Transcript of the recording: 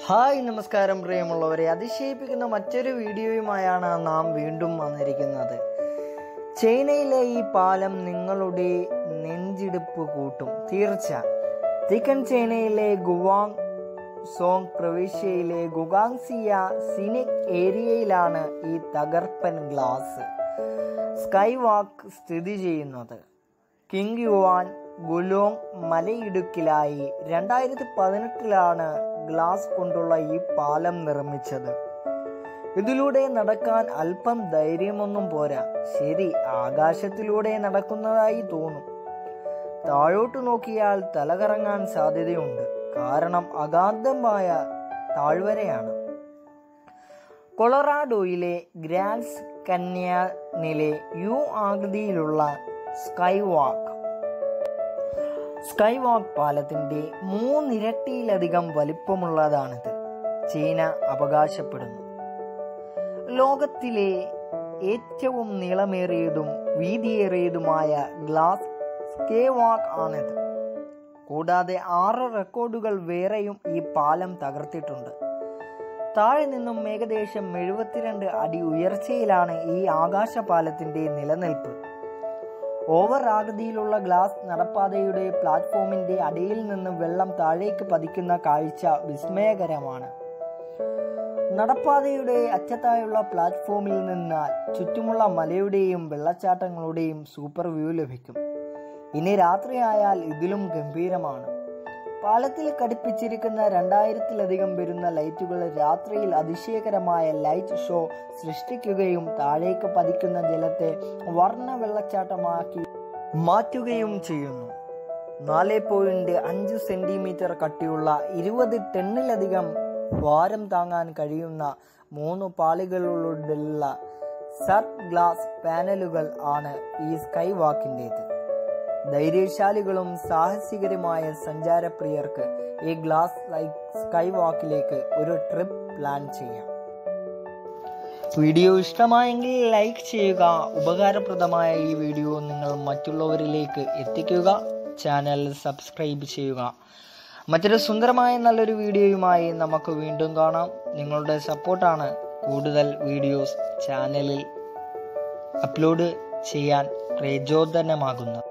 hi നമസ്കാരം പ്രിയമുള്ളവരെ അതിശയിപ്പിക്കുന്ന മറ്റൊരു വീഡിയോയുമായാണ് നാം വീണ്ടും വന്നിരിക്കുന്നത് ചൈനയിലെ ഈ പാലം നിങ്ങളുടെ നെഞ്ചിടിപ്പ് കൂട്ടും തീർച്ച തെക്കൻ ചൈനയിലെ ഗുവാങ് സോങ് പ്രവിശ്യയിലെ ഗുഗാങ്സിയ സിനിക് ഏരിയയിലാണ് ഈ തകർപ്പൻ ഗ്ലാസ് സ്കൈ വാക്ക് സ്ഥിതി ചെയ്യുന്നത് കിങ് യുവാൻ ഗുലോങ് മലയിടുക്കിലായി രണ്ടായിരത്തി പതിനെട്ടിലാണ് ഗ്ലാസ് കൊണ്ടുള്ള ഈ പാലം നിർമ്മിച്ചത് ഇതിലൂടെ നടക്കാൻ അല്പം ധൈര്യമൊന്നും പോരാ ശരി ആകാശത്തിലൂടെ നടക്കുന്നതായി തോന്നും താഴോട്ട് നോക്കിയാൽ തലകറങ്ങാൻ സാധ്യതയുണ്ട് കാരണം അഗാധമായ താഴ്വരയാണ് കൊളറാഡോയിലെ ഗ്രാൻസ് കന്യാനിലെ യു ആകൃതിയിലുള്ള സ്കൈ വാക്ക് സ്കൈ വാക്ക് പാലത്തിന്റെ മൂന്നിരട്ടിയിലധികം വലിപ്പമുള്ളതാണിത് ചീന അവകാശപ്പെടുന്നു ലോകത്തിലെ ഏറ്റവും നീളമേറിയതും വീതിയേറിയതുമായ ഗ്ലാസ് സ്കേ വാക്ക് ആണിത് കൂടാതെ ആറ് റെക്കോർഡുകൾ വേറെയും ഈ പാലം തകർത്തിട്ടുണ്ട് താഴെ നിന്നും ഏകദേശം എഴുപത്തിരണ്ട് അടി ഉയർച്ചയിലാണ് ഈ ആകാശപാലത്തിന്റെ നിലനിൽപ്പ് ഓവർ ആകൃതിയിലുള്ള ഗ്ലാസ് നടപ്പാതയുടെ പ്ലാറ്റ്ഫോമിന്റെ അടിയിൽ നിന്ന് വെള്ളം താഴേക്ക് പതിക്കുന്ന കാഴ്ച വിസ്മയകരമാണ് നടപ്പാതയുടെ അറ്റത്തായുള്ള പ്ലാറ്റ്ഫോമിൽ നിന്ന് ചുറ്റുമുള്ള മലയുടെയും വെള്ളച്ചാട്ടങ്ങളുടെയും സൂപ്പർ വ്യൂ ലഭിക്കും ഇനി രാത്രിയായാൽ ഇതിലും ഗംഭീരമാണ് പാലത്തിൽ ഘടിപ്പിച്ചിരിക്കുന്ന രണ്ടായിരത്തിലധികം വരുന്ന ലൈറ്റുകൾ രാത്രിയിൽ അതിശയകരമായ ലൈറ്റ് ഷോ സൃഷ്ടിക്കുകയും താഴേക്ക് പതിക്കുന്ന ജലത്തെ വർണ്ണ വെള്ളച്ചാട്ടമാക്കി മാറ്റുകയും ചെയ്യുന്നു നാല് പോയിന്റ് അഞ്ച് സെന്റിമീറ്റർ കട്ടിയുള്ള ഇരുപത് ടണ്ണിലധികം ഭാരം താങ്ങാൻ കഴിയുന്ന മൂന്ന് പാളികളുള്ള സർട്ട് ഗ്ലാസ് പാനലുകൾ ആണ് ഈ സ്കൈ വാക്കിൻ്റെത് ധൈര്യശാലികളും സാഹസികരുമായ സഞ്ചാരപ്രിയർക്ക് ഈ ഗ്ലാസ് ലൈക്ക് സ്കൈ വാക്കിലേക്ക് ഒരു ട്രിപ്പ് പ്ലാൻ ചെയ്യാം വീഡിയോ ഇഷ്ടമായെങ്കിൽ ലൈക്ക് ചെയ്യുക ഉപകാരപ്രദമായ ഈ വീഡിയോ നിങ്ങൾ മറ്റുള്ളവരിലേക്ക് എത്തിക്കുക ചാനൽ സബ്സ്ക്രൈബ് ചെയ്യുക മറ്റൊരു സുന്ദരമായ നല്ലൊരു വീഡിയോയുമായി നമുക്ക് വീണ്ടും കാണാം നിങ്ങളുടെ സപ്പോർട്ടാണ് കൂടുതൽ വീഡിയോസ് ചാനലിൽ അപ്ലോഡ് ചെയ്യാൻ പ്രചോദനമാകുന്നത്